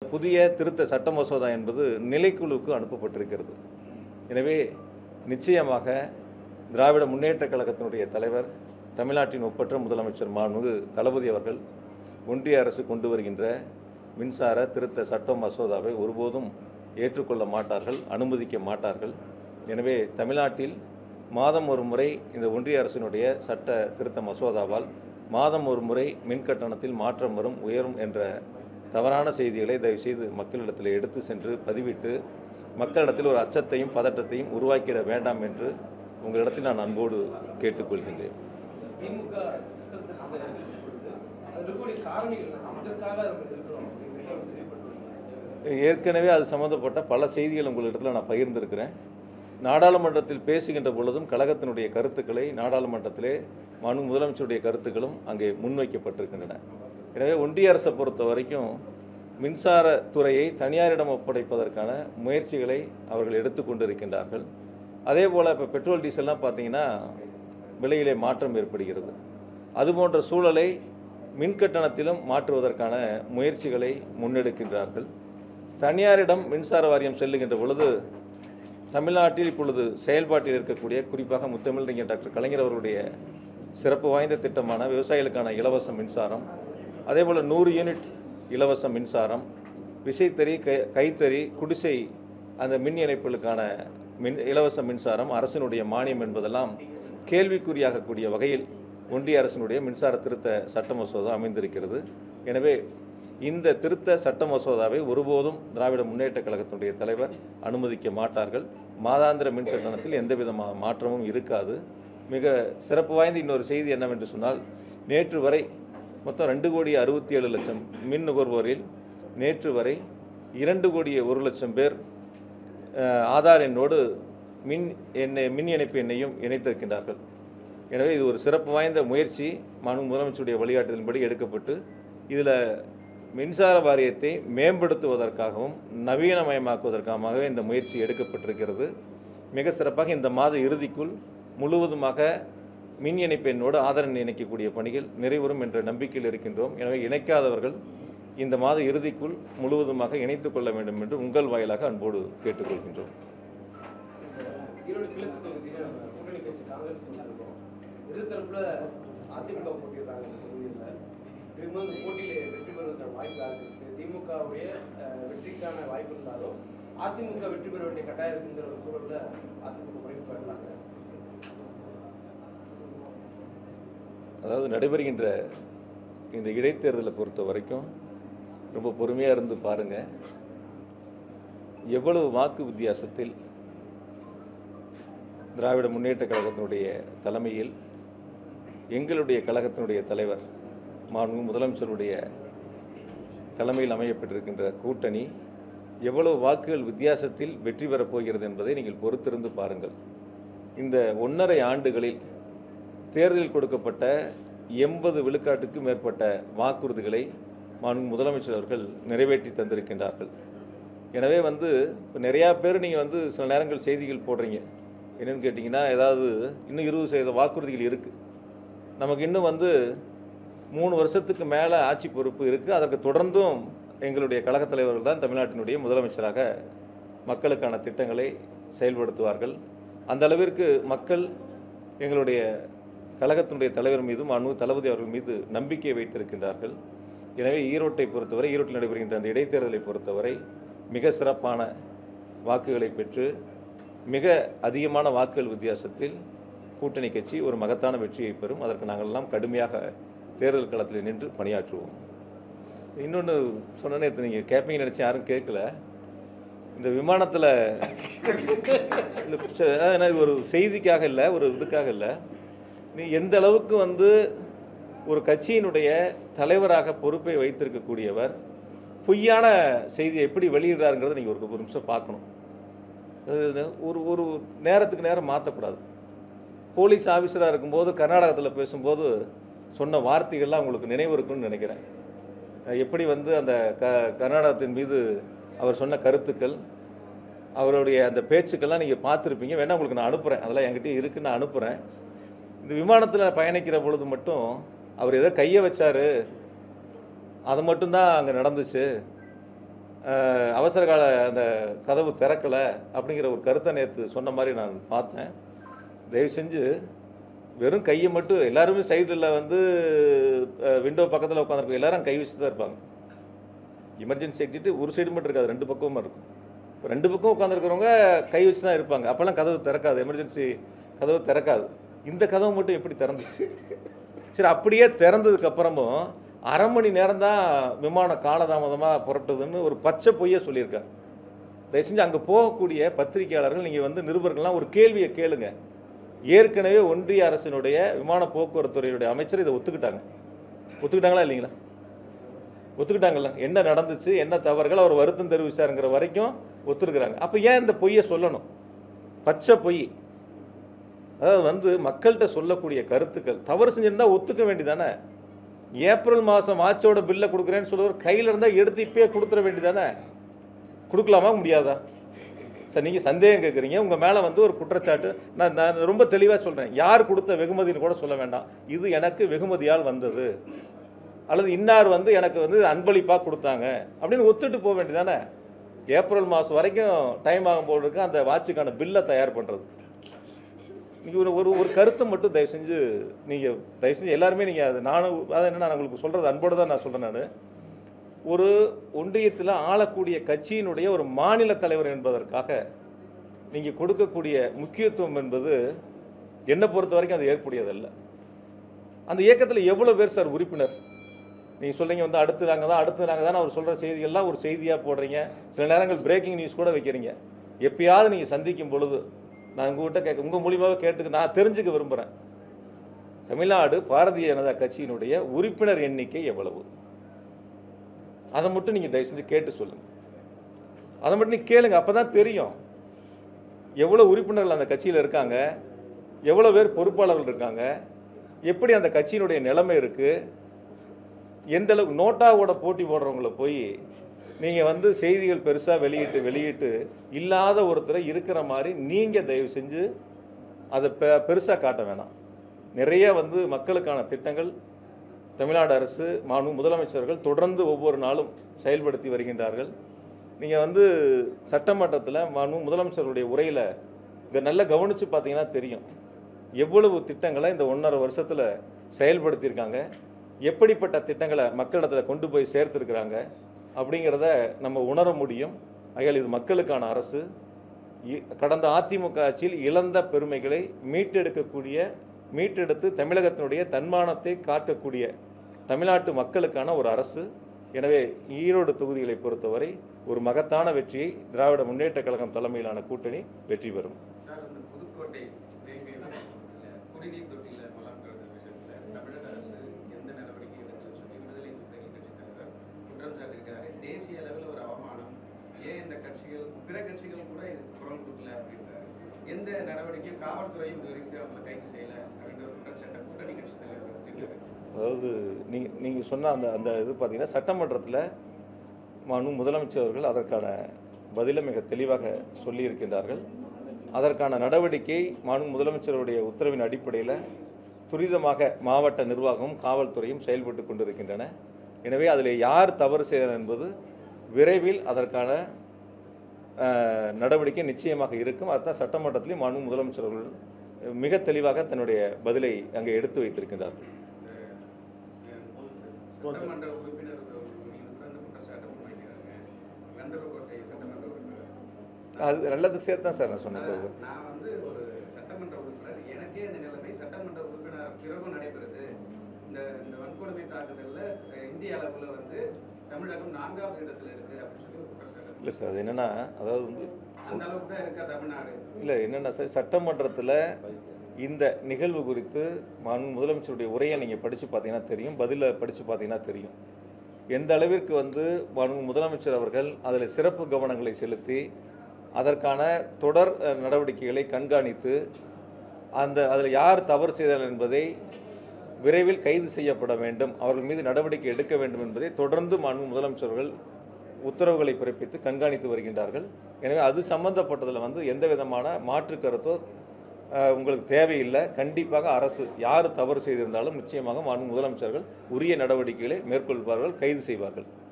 புதிய திருத்த சட்ட மசோதா என்பது நிலைக்குழுவுக்கு அனுப்பப்பட்டிருக்கிறது எனவே நிச்சயமாக திராவிட முன்னேற்றக் கழகத்தினுடைய தலைவர் தமிழ்நாட்டின் ஒப்பற்ற முதலமைச்சர் மாண்புமிகு தளபதி அவர்கள் ஒன்றிய அரசு கொண்டு வருகின்ற மின்சார திருத்த சட்ட மசோதாவை ஒருபோதும் ஏற்றுக்கொள்ள மாட்டார்கள் அனுமதிக்க மாட்டார்கள் எனவே தமிழ்நாட்டில் மாதம் ஒரு முறை இந்த ஒன்றிய அரசினுடைய சட்ட திருத்த மசோதாவால் மாதம் ஒரு முறை மின் கட்டணத்தில் மாற்றம் வரும் உயரும் என்ற தவறான செய்திகளை தயவுசெய்து மக்களிடத்தில் எடுத்து சென்று பதிவிட்டு மக்களிடத்தில் ஒரு அச்சத்தையும் பதட்டத்தையும் உருவாக்கிட வேண்டாம் என்று உங்களிடத்தில் நான் அன்போடு கேட்டுக்கொள்கின்றேன் திமுக சட்டத்திட்டத்தை எதிர்க்கப்படுது அது இருக்கக்கூடிய காரணிகள் என்ன? இதற்காக நம்ம எதிர்க்கிறோம் அப்படிங்கிறத அவர் தெரியப்படுத்துறாங்க ஏற்கனவே அது சம்மந்தப்பட்ட பல செய்திகள் உங்களிடத்தில் நான் பகிர்ந்திருக்கிறேன் நாடாளுமன்றத்தில் பேசுகின்ற பொழுதும் கழகத்தினுடைய கருத்துக்களை நாடாளுமன்றத்திலே மனு முதலமைச்சருடைய கருத்துக்களும் அங்கே முன்வைக்கப்பட்டிருக்கின்றன எனவே ஒன்றிய அரசை பொறுத்த வரைக்கும் மின்சாரத்துறையை தனியாரிடம் ஒப்படைப்பதற்கான முயற்சிகளை அவர்கள் எடுத்துக்கொண்டிருக்கின்றார்கள் அதே போல் இப்போ பெட்ரோல் டீசல்லாம் பார்த்தீங்கன்னா விலையிலே மாற்றம் ஏற்படுகிறது அதுபோன்ற சூழலை மின் கட்டணத்திலும் மாற்றுவதற்கான முயற்சிகளை முன்னெடுக்கின்றார்கள் தனியாரிடம் மின்சார வாரியம் செல்லுகின்ற பொழுது தமிழ்நாட்டில் இப்பொழுது செயல்பாட்டில் இருக்கக்கூடிய குறிப்பாக முத்தமிழறிஞர் டாக்டர் கலைஞர் அவருடைய சிறப்பு வாய்ந்த திட்டமான விவசாயிகளுக்கான இலவச மின்சாரம் அதேபோல் நூறு யூனிட் இலவச மின்சாரம் விசைத்தறி கை கைத்தறி குடிசை அந்த மின் இணைப்புகளுக்கான மின் இலவச மின்சாரம் அரசினுடைய மானியம் என்பதெல்லாம் கேள்விக்குறியாகக்கூடிய வகையில் ஒன்றிய அரசினுடைய மின்சார திருத்த சட்ட மசோதா அமைந்திருக்கிறது எனவே இந்த திருத்த சட்ட மசோதாவை ஒருபோதும் திராவிட முன்னேற்றக் கழகத்தினுடைய தலைவர் அனுமதிக்க மாட்டார்கள் மாதாந்திர மின் கட்டணத்தில் எந்த விதமான மாற்றமும் இருக்காது மிக சிறப்பு வாய்ந்த இன்னொரு செய்தி என்னவென்று சொன்னால் நேற்று வரை மொத்தம் ரெண்டு கோடி அறுபத்தி ஏழு லட்சம் மின் நுகர்வோரில் நேற்று வரை இரண்டு கோடி ஒரு லட்சம் பேர் அஹ், ஆதார் எண்ணோடு மின் எண்ணை மின் இணைப்பு எண்ணையும் இணைத்திருக்கின்றார்கள் எனவே இது ஒரு சிறப்பு வாய்ந்த முயற்சி மாண்பு முதலமைச்சருடைய வழிகாட்டுதலின்படி எடுக்கப்பட்டு இதில் மின்சார வாரியத்தை மேம்படுத்துவதற்காகவும் நவீனமயமாக்குவதற்காகவே இந்த முயற்சி எடுக்கப்பட்டிருக்கிறது மிக சிறப்பாக இந்த மாத இறுதிக்குள் முழுவதுமாக மின் இணைப்பு எண்ணோடு ஆதார் எண் இணைக்கக்கூடிய பணிகள் நிறைவரும் என்ற நம்பிக்கையில் இருக்கின்றோம் எனவே இணைக்காதவர்கள் இந்த மாத இறுதிக்குள் முழுவதுமாக இணைத்துக் கொள்ள வேண்டும் என்று உங்கள் வாயிலாக அன்போடு கேட்டுக்கொள்கின்றோம் ஈரோடு கிழக்கு தொகுதியில நம்ம கூட்டணி கட்சி காங்கிரஸ் கொடுத்துருக்கோம் எதிர்த்தரப்புல அதிமுக போட்டிடுறாங்க இந்த தொகுதியில் திரும்ப இந்த போட்டியில வெற்றி பெறுவதற்கான வாய்ப்பு யாருக்கு இருக்கு திமுகவுடைய அஹ், வெற்றிக்கான வாய்ப்பு இருந்தாலும் அதிமுக வெற்றி பெற வேண்டிய கட்டாயம் இருக்குங்கிற ஒரு சூழல்ல அதிமுக குறைப்பு பெறலாங்க அதாவது நடைபெறுகின்ற இந்த இடைத்தேர்தலை பொறுத்த வரைக்கும் ரொம்ப பொறுமையாக இருந்து பாருங்கள் எவ்வளவு வாக்கு வித்தியாசத்தில் திராவிட முன்னேற்றக் கழகத்தினுடைய தலைமையில் எங்களுடைய கழகத்தினுடைய தலைவர் மாண்பு முதலமைச்சருடைய தலைமையில் அமையப்பட்டிருக்கின்ற கூட்டணி எவ்வளவு வாக்குகள் வித்தியாசத்தில் வெற்றி பெறப் போகிறது என்பதை நீங்கள் பொறுத்திருந்து பாருங்கள் இந்த ஒன்றரை ஆண்டுகளில் தேர்தலில் கொடுக்கப்பட்ட எண்பது விழுக்காட்டுக்கும் மேற்பட்ட வாக்குறுதிகளை மாண்பு முதலமைச்சர் அவர்கள் நிறைவேற்றி தந்திருக்கின்றார்கள் எனவே வந்து இப்போ நிறையா பேர் நீங்கள் வந்து சில நேரங்கள் செய்திகள் போடுறீங்க என்னென்னு கேட்டிங்கன்னா ஏதாவது இன்னும் இருபது சதவீத வாக்குறுதிகள் இருக்குது நமக்கு இன்னும் வந்து மூணு வருஷத்துக்கு மேலே ஆட்சி பொறுப்பு இருக்குது அதற்கு தொடர்ந்தும் எங்களுடைய கழகத் தலைவர்கள் தான் தமிழ்நாட்டினுடைய முதலமைச்சராக மக்களுக்கான திட்டங்களை செயல்படுத்துவார்கள் அந்த அளவிற்கு மக்கள் எங்களுடைய கழகத்தினுடைய தலைவர் மீதும் அணு தளபதி அவர்கள் மீது நம்பிக்கை வைத்திருக்கின்றார்கள் எனவே ஈரோட்டை பொறுத்தவரை ஈரோட்டில் நடைபெறுகின்ற அந்த இடைத்தேர்தலை பொறுத்தவரை மிக சிறப்பான வாக்குகளை பெற்று மிக அதிகமான வாக்குகள் வித்தியாசத்தில் கூட்டணி கட்சி ஒரு மகத்தான வெற்றியை பெறும் அதற்கு நாங்கள் எல்லாம் கடுமையாக தேர்தல் களத்தில் நின்று பணியாற்றுவோம் இன்னொன்று சொன்னேன்னு நேற்று நீங்கள் கேட்பீங்கன்னு நினச்சி யாரும் கேட்கல இந்த விமானத்தில் இல்லை ச- அதாவது என்ன, இது ஒரு செய்திக்காக இல்லை ஒரு இதுக்காக இல்லை நீ எந்த அளவுக்கு வந்து ஒரு கட்சியினுடைய தலைவராக பொறுப்பை வைத்திருக்கக்கூடியவர் பொய்யான செய்தியை எப்படி வெளியிடுறாருங்கிறத நீங்கள் ஒரு ஒரு நிமிஷம் பார்க்கணும் அதாவது ஒரு ஒரு நேரத்துக்கு நேரம் மாற்றக்கூடாது போலீஸ் ஆஃபீஸராக இருக்கும்போது கர்நாடகத்தில் பேசும்போது சொன்ன வார்த்தைகள்லாம் உங்களுக்கு நினைவு இருக்குன்னு நினைக்கிறேன் அஹ் எப்படி வந்து அந்த க கர்நாடகத்தின் மீது அவர் சொன்ன கருத்துக்கள் அவருடைய அந்த பேச்சுக்கள்லாம் நீங்கள் பார்த்துருப்பீங்க வேணா உங்களுக்கு நான் அனுப்புகிறேன் அதெல்லாம் என்கிட்ட இருக்குன்னு நான் அனுப்புகிறேன் இந்த விமானத்தில் பயணிக்கிற பொழுது மட்டும் அவர் ஏதோ கையை வச்சாரு அது மட்டும்தான் அங்கே நடந்துச்சு அஹ், அவசர கால அந்த கதவு திறக்கலை அப்படிங்கிற ஒரு கருத்தை நேற்று சொன்ன மாதிரி நான் பார்த்தேன் தயவு செஞ்சு வெறும் கையை மட்டும் எல்லாருமே சைடில் வந்து விண்டோ பக்கத்தில் உட்காந்துருக்கோம் எல்லாரும் கை வச்சுட்டு தான் இருப்பாங்க எமர்ஜென்சி எக்ஸிட்டு ஒரு சைடு மட்டும் இருக்காது ரெண்டு பக்கமும் இருக்கும் இப்போ ரெண்டு பக்கம் உட்காந்துருக்கிறவங்க கை வச்சு தான் இருப்பாங்க அப்போல்லாம் கதவு திறக்காது எமர்ஜென்சி கதவு திறக்காது இந்த கதவு மட்டும் எப்படி திறந்துச்சு சரி அப்படியே திறந்ததுக்கு அப்புறமும் அரை மணி நேரம் தான் விமானம் காலதாமதமாக புரட்டுதுன்னு ஒரு பச்சை பொய்யை சொல்லியிருக்காரு தயவு செஞ்சு அங்கே போகக்கூடிய பத்திரிகையாளர்கள் நீங்கள் வந்து நிருபர்கள்லாம் ஒரு கேள்வியை கேளுங்க ஏற்கனவே ஒன்றிய அரசினுடைய விமான போக்குவரத்து துறையுடைய அமைச்சர் இதை ஒத்துக்கிட்டாங்க ஒத்துக்கிட்டாங்களா இல்லைங்களா ஒத்துக்கிட்டாங்கல்ல என்ன நடந்துச்சு என்ன தவறுகள் அவர் வருத்தம் தெரிவிச்சாருங்கிற வரைக்கும் ஒத்துருக்குறாங்க அப்போ ஏன் இந்த பொய்யை சொல்லணும் பச்சை பொய் அதாவது வந்து மக்கள்கிட்ட சொல்லக்கூடிய கருத்துக்கள் தவறு செஞ்சிருந்தா ஒத்துக்க வேண்டியதானே ஏப்ரல் மாதம் ஆட்சியோட பில்லை கொடுக்குறேன்னு சொல்லுவார் கையில் இருந்தால் எடுத்து இப்பயே கொடுத்துட வேண்டியதானே கொடுக்கலாமா முடியாதா சார் நீங்கள் சந்தேகம் கேட்குறீங்க உங்கள் மேலே வந்து ஒரு குற்றச்சாட்டு நான் நான் ரொம்ப தெளிவாக சொல்கிறேன் யார் கொடுத்த வெகுமதின்னு கூட சொல்ல வேண்டாம் இது எனக்கு வெகுமதியால் வந்தது அல்லது இன்னார் வந்து எனக்கு வந்து அன்பளிப்பாக கொடுத்தாங்க அப்படின்னு ஒத்துட்டு போக வேண்டியதானே ஏப்ரல் மாதம் வரைக்கும் டைம் ஆகும் போல் இருக்கு அந்த வாட்சுக்கான பில்லை தயார் பண்ணுறது நீங்கள் ஒரு ஒரு ஒரு கருத்தை மட்டும் தயவு செஞ்சு நீங்கள் தயவு செஞ்சு எல்லாருமே நீங்கள் அது நானும் அதை என்ன நான் உங்களுக்கு சொல்கிறது அன்போடு தான் நான் சொல்கிறேன் நான் ஒரு ஒன்றியத்தில் ஆளக்கூடிய கட்சியினுடைய ஒரு மாநில தலைவர் என்பதற்காக நீங்கள் கொடுக்கக்கூடிய முக்கியத்துவம் என்பது என்னை பொறுத்த வரைக்கும் அது ஏற்புடையதல்ல அந்த இயக்கத்தில் எவ்வளோ பேர் சார் உறுப்பினர் நீங்கள் சொல்றீங்க வந்து அடுத்து நாங்கள் தான் அடுத்து நாங்கள் தான் அவர் சொல்கிற செய்திகள்லாம் ஒரு செய்தியாக போடுறீங்க சில நேரங்கள் பிரேக்கிங் நியூஸ் கூட வைக்கிறீங்க எப்பயாவது நீங்கள் சந்திக்கும் பொழுது நான் உங்ககிட்ட கேட்க உங்கள் மூலியமாக கேட்டுக்க நான் தெரிஞ்சுக்க விரும்புகிறேன் தமிழ்நாடு பாரதிய ஜனதா கட்சியினுடைய உறுப்பினர் எண்ணிக்கை எவ்வளவு அதை மட்டும் நீங்கள் தயவு செஞ்சு கேட்டு சொல்லுங்கள் அதை மட்டும் நீ கேளுங்க அப்போ தான் தெரியும் எவ்வளோ உறுப்பினர்கள் அந்த கட்சியில் இருக்காங்க எவ்வளோ பேர் பொறுப்பாளர்கள் இருக்காங்க எப்படி அந்த கட்சியினுடைய நிலைமை இருக்குது எந்த அளவுக்கு நோட்டாவோட போட்டி போடுறவங்கள போய் நீங்கள் வந்து செய்திகள் பெருசாக வெளியிட்டு வெளியிட்டு இல்லாத ஒருத்தரை இருக்கிற மாதிரி நீங்கள் தயவு செஞ்சு அதை பெ பெருசாக காட்ட வேணாம் நிறைய வந்து மக்களுக்கான திட்டங்கள் தமிழ்நாடு அரசு மாண்பு முதலமைச்சர்கள் தொடர்ந்து ஒவ்வொரு நாளும் செயல்படுத்தி வருகின்றார்கள் நீங்கள் வந்து சட்டமன்றத்தில் மாண்பு முதலமைச்சருடைய உரையில் இங்கே நல்லா கவனித்து பார்த்தீங்கன்னா தெரியும் எவ்வளவு திட்டங்களை இந்த ஒன்றரை வருஷத்தில் செயல்படுத்தியிருக்காங்க எப்படிப்பட்ட திட்டங்களை மக்களிடத்தில் கொண்டு போய் சேர்த்துருக்குறாங்க அப்படிங்கிறத நம்ம உணர முடியும் ஆகையால் இது மக்களுக்கான அரசு இ- கடந்த அதிமுக ஆட்சியில் இழந்த பெருமைகளை மீட்டெடுக்கக்கூடிய மீட்டெடுத்து தமிழகத்தினுடைய தன்மானத்தை காக்கக்கூடிய தமிழ்நாட்டு மக்களுக்கான ஒரு அரசு எனவே ஈரோடு தொகுதிகளை பொறுத்தவரை ஒரு மகத்தான வெற்றியை திராவிட முன்னேற்றக் கழகம் தலைமையிலான கூட்டணி வெற்றி பெறும் சார் அந்த புதுக்கோட்டை ரயில்வேல குடிநீர் தொட்டியில மலம் கலந்த விஷயத்துல தமிழக அரசு எந்த நடவடிக்கை எடுக்கலன்னு சொல்லி விடுதலை சிறுத்தைகள் கட்சி தலைவர் குற்றம் சாட்டியிருக்காரு தேசிய அளவில் ஒரு அவமானம் ஏன் இந்த கட்சிகள் பிற கட்சிகள் கூட இது குரல் கொடுக்கல அப்படின்றாரு எந்த நடவடிக்கையும் காவல்துறையும் இது வரைக்கும் அவங்களை கைது செய்யல அப்படின்ற ஒரு குற்றச்சாட்டை கூட்டணி கட்சி தலைவர் வச்சிருக்காரு அதாவது நீங்கள் நீங்கள் சொன்ன அந்த அந்த இது பார்த்தீங்கன்னா சட்டமன்றத்தில் மனு முதலமைச்சர் அவர்கள் அதற்கான பதிலை மிக தெளிவாக சொல்லியிருக்கின்றார்கள் அதற்கான நடவடிக்கை மாண்பு முதலமைச்சருடைய உத்தரவின் அடிப்படையில் துரிதமாக மாவட்ட நிர்வாகமும் காவல்துறையும் செயல்பட்டு கொண்டிருக்கின்றன எனவே அதில் யார் தவறு செய்தார் என்பது விரைவில் அதற்கான அஹ், நடவடிக்கை நிச்சயமாக இருக்கும் அதுதான் சட்டமன்றத்திலேயும் மாண்பு முதலமைச்சர் அவர்கள் மிக தெளிவாக தன்னுடைய பதிலை அங்கே எடுத்து வைத்திருக்கின்றார்கள் சட்டமன்ற உறுப்பினர் மீது கூட அந்த குற்றச்சாட்டை முன்வைக்கிறாங்க கந்தரக்கோட்டை சட்டமன்ற உறுப்பினர் அது நல்லதுக்கு சேர்த்து தான் சார் நான் சொன்னேன் அதான், நான் வந்து ஒரு சட்டமன்ற உறுப்பினர் எனக்கே இந்த நிலைமை சட்டமன்ற உறுப்பினர் பிறகும் நடைபெறுது இந்த இந்த வன்கொடுமை தாக்குதல்ல அஹ், இந்திய அளவுல வந்து தமிழகம் நான்காவது இடத்துல இருக்கு அப்படின்னு சொல்லி ஒரு குற்றச்சாட்டு இல்லை சார் அது என்னென்னா அதாவது வந்து அந்த அளவுக்கு தான் இருக்கா தமிழ்நாடு இல்லை என்னென்னா சார் சட்டமன்றத்தில் இந்த நிகழ்வு குறித்து மாண்பு முதலமைச்சருடைய உரையை நீங்கள் படித்து பார்த்தீங்கன்னா தெரியும் பதிலை படித்து பார்த்தீங்கன்னா தெரியும் எந்த அளவிற்கு வந்து மாண்பு முதலமைச்சர் அவர்கள் அதில் சிறப்பு கவனங்களை செலுத்தி அதற்கான தொடர் அஹ், நடவடிக்கைகளை கண்காணித்து அந்த அதில் யார் தவறு செய்தார்கள் என்பதை விரைவில் கைது செய்யப்பட வேண்டும் அவர்கள் மீது நடவடிக்கை எடுக்க வேண்டும் என்பதை தொடர்ந்து மாண்பு முதலமைச்சர்கள் உத்தரவுகளை பிறப்பித்து கண்காணித்து வருகின்றார்கள் எனவே அது சம்பந்தப்பட்டதில் வந்து எந்த விதமான மாற்று கருத்தோ அஹ், உங்களுக்கு தேவையில்லை கண்டிப்பாக அரசு யார் தவறு செய்திருந்தாலும் நிச்சயமாக மாண்பு முதலமைச்சர்கள் உரிய நடவடிக்கைகளை மேற்கொள்வார்கள் கைது செய்வார்கள்